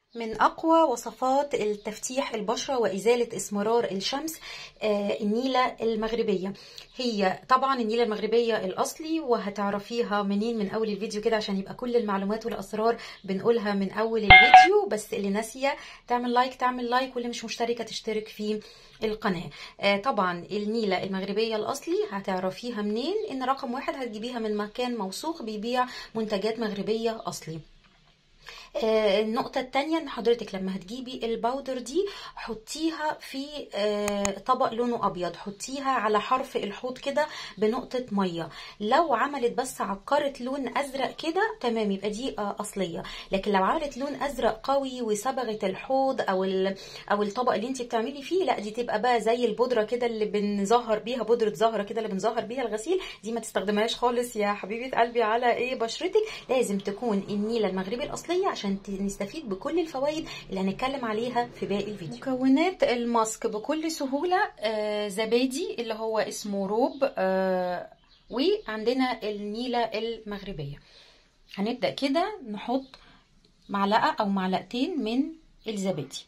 من أقوى وصفات التفتيح البشرة وإزالة إسمرار الشمس آه، النيلة المغربية هي طبعا النيلة المغربية الأصلي وهتعرفيها منين من أول الفيديو كده عشان يبقى كل المعلومات والأسرار بنقولها من أول الفيديو بس اللي ناسية تعمل لايك تعمل لايك واللي مش مشتركة تشترك في القناة آه، طبعا النيلة المغربية الأصلي هتعرفيها منين إن رقم واحد هتجيبيها من مكان موثوق بيبيع منتجات مغربية أصلي آه، النقطة التانية ان حضرتك لما هتجيبي الباودر دي حطيها في آه، طبق لونه ابيض حطيها على حرف الحوض كده بنقطة مية لو عملت بس عكرت لون ازرق كده تمام يبقى دي آه، اصلية لكن لو عملت لون ازرق قوي وصبغت الحوض او او الطبق اللي انت بتعملي فيه لا دي تبقى بقى زي البودرة كده اللي بنظهر بيها بودرة زهرة كده اللي بنظهر بيها الغسيل دي ما تستخدمهاش خالص يا حبيبة قلبي على ايه بشرتك لازم تكون النيلة المغربي الاصلية عشان نستفيد بكل الفوائد اللي هنتكلم عليها في باقي الفيديو مكونات الماسك بكل سهولة آه زبادي اللي هو اسمه روب آه وعندنا النيلة المغربية هنبدأ كده نحط معلقة أو معلقتين من الزبادي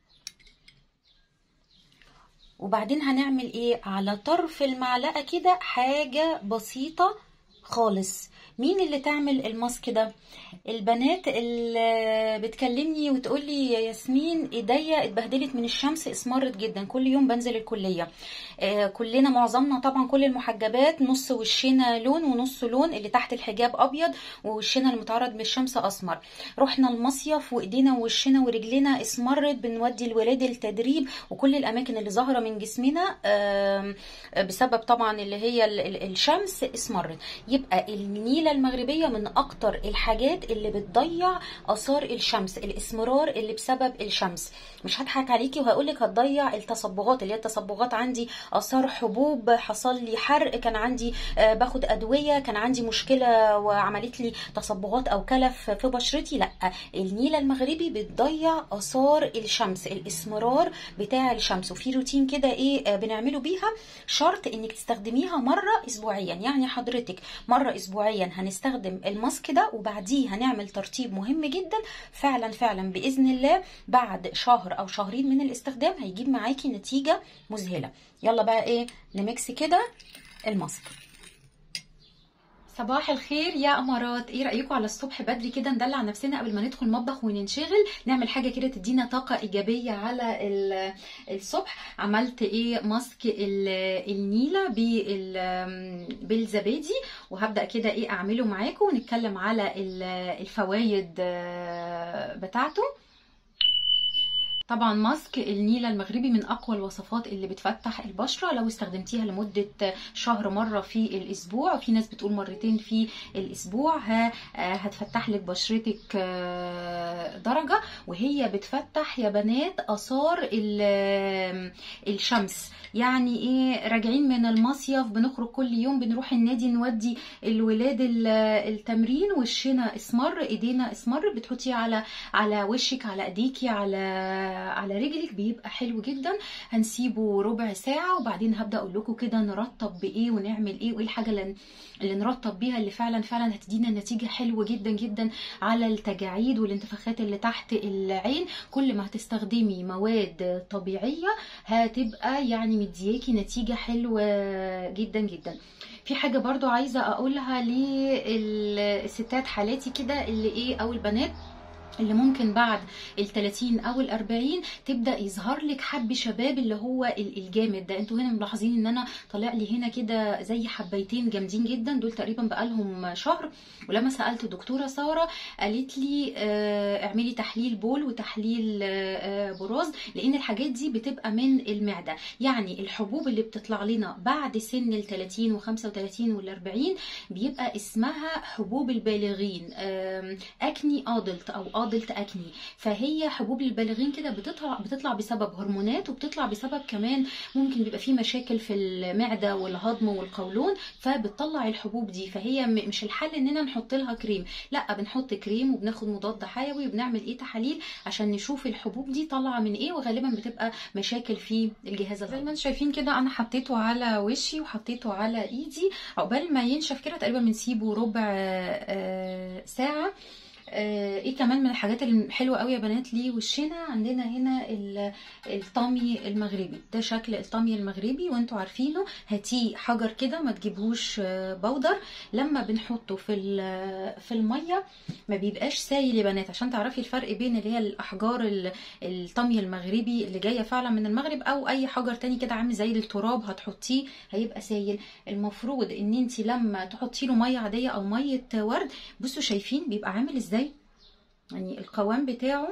وبعدين هنعمل ايه على طرف المعلقة كده حاجة بسيطة خالص مين اللي تعمل الماسك ده البنات اللي بتكلمني وتقولي يا ياسمين ايديا اتبهدلت من الشمس اسمرت جدا كل يوم بنزل الكليه آه كلنا معظمنا طبعا كل المحجبات نص وشنا لون ونص لون اللي تحت الحجاب ابيض ووشنا المتعرض من الشمس اسمر رحنا المصيف وايدينا ووشنا ورجلنا اسمرت بنودي الولاد التدريب وكل الاماكن اللي ظاهره من جسمنا آه بسبب طبعا اللي هي الشمس اسمرت يبقى النيله المغربيه من اكتر الحاجات اللي بتضيع اثار الشمس الاسمرار اللي بسبب الشمس مش هضحك عليكي وهقولك هتضيع التصبغات اللي هي التصبغات عندي اثار حبوب حصل لي حرق كان عندي باخد ادويه كان عندي مشكله وعملت لي تصبغات او كلف في بشرتي لا النيله المغربي بتضيع اثار الشمس الاسمرار بتاع الشمس وفي روتين كده ايه بنعمله بيها شرط انك تستخدميها مره اسبوعيا يعني حضرتك مره اسبوعيا هنستخدم الماسك ده وبعديه هنعمل ترطيب مهم جدا فعلا فعلا باذن الله بعد شهر او شهرين من الاستخدام هيجيب معاكي نتيجه مذهله يلا بقى ايه نميكس كده الماسك صباح الخير يا امارات ايه رايكم على الصبح بدري كده ندلع نفسنا قبل ما ندخل المطبخ وننشغل نعمل حاجه كده تدينا طاقه ايجابيه على الصبح عملت ايه ماسك النيله بالزبادي وهبدا كده ايه اعمله معاكم ونتكلم على الفوائد بتاعته طبعا ماسك النيله المغربي من اقوى الوصفات اللي بتفتح البشره لو استخدمتيها لمده شهر مره في الاسبوع وفي ناس بتقول مرتين في الاسبوع هتفتح لك بشرتك درجه وهي بتفتح يا بنات اثار الشمس يعني ايه راجعين من المصيف بنخرج كل يوم بنروح النادي نودي الولاد التمرين وشنا اسمر ايدينا اسمر بتحطيه على على وشك على ايديكي على على رجلك بيبقى حلو جدا هنسيبه ربع ساعة وبعدين هبدأ اقول لكم كده نرطب بايه ونعمل ايه وايه الحاجة اللي, اللي نرطب بيها اللي فعلا فعلا هتدينا نتيجة حلوة جدا جدا على التجاعيد والانتفاخات اللي تحت العين كل ما هتستخدمي مواد طبيعية هتبقى يعني مدياكي نتيجة حلوة جدا جدا في حاجة برضو عايزة اقولها للستات حالاتي كده اللي ايه او البنات اللي ممكن بعد ال 30 او ال 40 تبدا يظهر لك حب شباب اللي هو الجامد ده انتوا هنا ملاحظين ان انا طالع لي هنا كده زي حبيتين جامدين جدا دول تقريبا بقالهم شهر ولما سالت الدكتوره ساره قالت لي اه اعملي تحليل بول وتحليل اه براز لان الحاجات دي بتبقى من المعده يعني الحبوب اللي بتطلع لنا بعد سن ال 30 و35 وال 40 بيبقى اسمها حبوب البالغين اه اكني ادلت او ادلت اكني فهي حبوب للبالغين كده بتطلع بتطلع بسبب هرمونات وبتطلع بسبب كمان ممكن بيبقى في مشاكل في المعده والهضم والقولون فبتطلع الحبوب دي فهي مش الحل اننا نحط لها كريم لا بنحط كريم وبناخد مضاد حيوي وبنعمل ايه تحاليل عشان نشوف الحبوب دي طالعه من ايه وغالبا بتبقى مشاكل في الجهاز الهضمي زي ما انتم شايفين كده انا حطيته على وشي وحطيته على ايدي عقبال ما ينشف كده تقريبا بنسيبه ربع ساعه آه، ايه كمان من الحاجات الحلوه قوي يا بنات ليه وشنا عندنا هنا ال- الطامي المغربي ده شكل الطامي المغربي وانتوا عارفينه هاتيه حجر كده ما تجيبهوش آه، بودر لما بنحطه في ال- في الميه ما بيبقاش سايل يا بنات عشان تعرفي الفرق بين اللي هي الاحجار ال- الطامي المغربي اللي جايه فعلا من المغرب او اي حجر تاني كده عامل زي التراب هتحطيه هيبقى سايل المفروض ان انت لما تحطي له ميه عاديه او ميه ورد بصوا شايفين بيبقى عامل ازاي يعني القوام بتاعه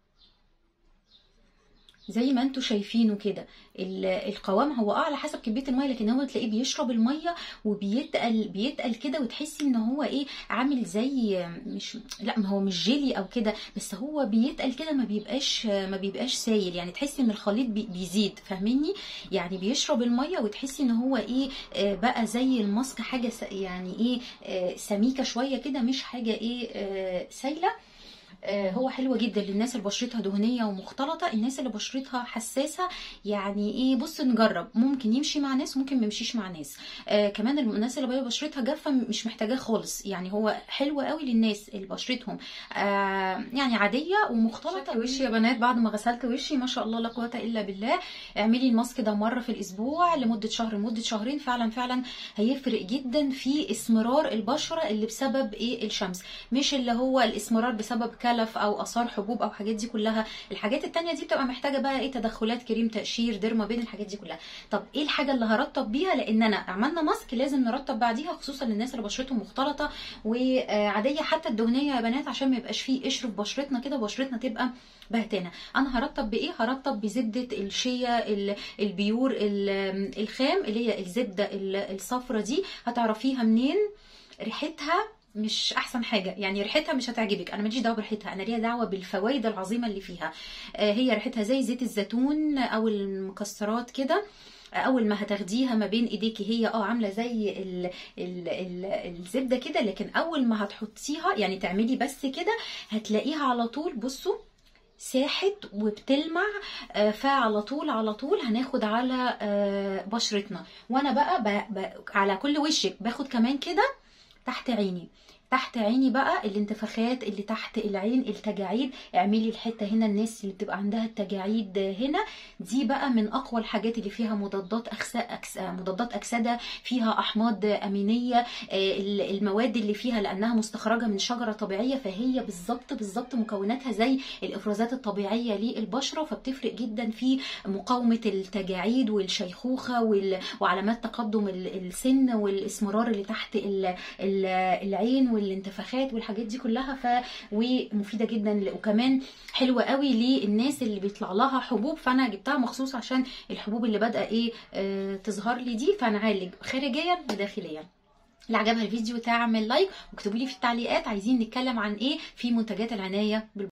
زي ما انتوا شايفينه كده ال- القوام هو اه على حسب كميه الميه لكن هو تلاقيه بيشرب الميه وبيتقل بيتقل كده وتحسي ان هو ايه عامل زي مش لا ما هو مش جيلي او كده بس هو بيتقل كده ما بيبقاش ما بيبقاش سايل يعني تحسي ان الخليط بي- بيزيد فاهميني يعني بيشرب الميه وتحسي ان هو ايه آه، بقى زي الماسك حاجه س- يعني ايه آه، سميكه شويه كده مش حاجه ايه آه، سايله آه، هو حلو جدا للناس اللي بشرتها دهنيه ومختلطه الناس اللي بشرتها حساسه يعني ايه بص نجرب ممكن يمشي مع ناس ممكن ما يمشيش مع ناس آه كمان الناس اللي بشرتها جافه مش محتاجاه خالص يعني هو حلو قوي للناس اللي بشرتهم آه يعني عاديه ومختلطه وشي يا بنات بعد ما غسلت وشي ما شاء الله لا قوه الا بالله اعملي الماسك ده مره في الاسبوع لمده شهر لمده شهرين فعلا فعلا هيفرق جدا في اسمرار البشره اللي بسبب ايه الشمس مش اللي هو الاسمرار بسبب كلف او اثار حبوب او حاجات دي كلها الحاجات التانية دي بتبقى محتاجه بقى ايه تدخلات كريم تقشير ديرما بين الحاجات دي كلها طب ايه الحاجه اللي هرطب بيها لان انا عملنا ماسك لازم نرطب بعديها خصوصا للناس اللي بشرتهم مختلطه وعاديه حتى الدهنيه يا بنات عشان ما يبقاش فيه قشر في بشرتنا كده بشرتنا تبقى بهتانه انا هرطب بايه هرطب بزبده الشيا ال- البيور ال- الخام اللي هي الزبده ال- الصفرة دي هتعرفيها منين ريحتها مش احسن حاجه يعني ريحتها مش هتعجبك انا ماليش دعوه بريحتها انا ليا دعوه بالفوائد العظيمه اللي فيها آه، هي ريحتها زي زيت الزيتون او المكسرات كده اول ما هتاخديها ما بين ايديكي هي اه عامله زي ال ال ال الزبده كده لكن اول ما هتحطيها يعني تعملي بس كده هتلاقيها على طول بصوا ساحت وبتلمع آه، فعلى طول على طول هناخد على آه، بشرتنا وانا بقى ب... ب... على كل وشك باخد كمان كده تحت عيني تحت عيني بقى الانتفاخات اللي تحت العين التجاعيد اعملي الحته هنا الناس اللي بتبقى عندها التجاعيد هنا دي بقى من اقوى الحاجات اللي فيها مضادات أكس... أكس... مضادات اكسده فيها احماض امينيه آه، ال- المواد اللي فيها لانها مستخرجه من شجره طبيعيه فهي بالظبط بالظبط مكوناتها زي الافرازات الطبيعيه للبشره فبتفرق جدا في مقاومه التجاعيد والشيخوخه وال... وعلامات تقدم ال- السن والاسمرار اللي تحت ال... ال- العين والانتفاخات والحاجات دي كلها ف ومفيده جدا ل- وكمان حلوه قوي للناس اللي بيطلع لها حبوب فانا جبتها مخصوص عشان الحبوب اللي بادئه ايه آه تظهر لي دي فنعالج خارجيا وداخليا اللي عجبها الفيديو تعمل لايك واكتبوا لي في التعليقات عايزين نتكلم عن ايه في منتجات العنايه بالبشره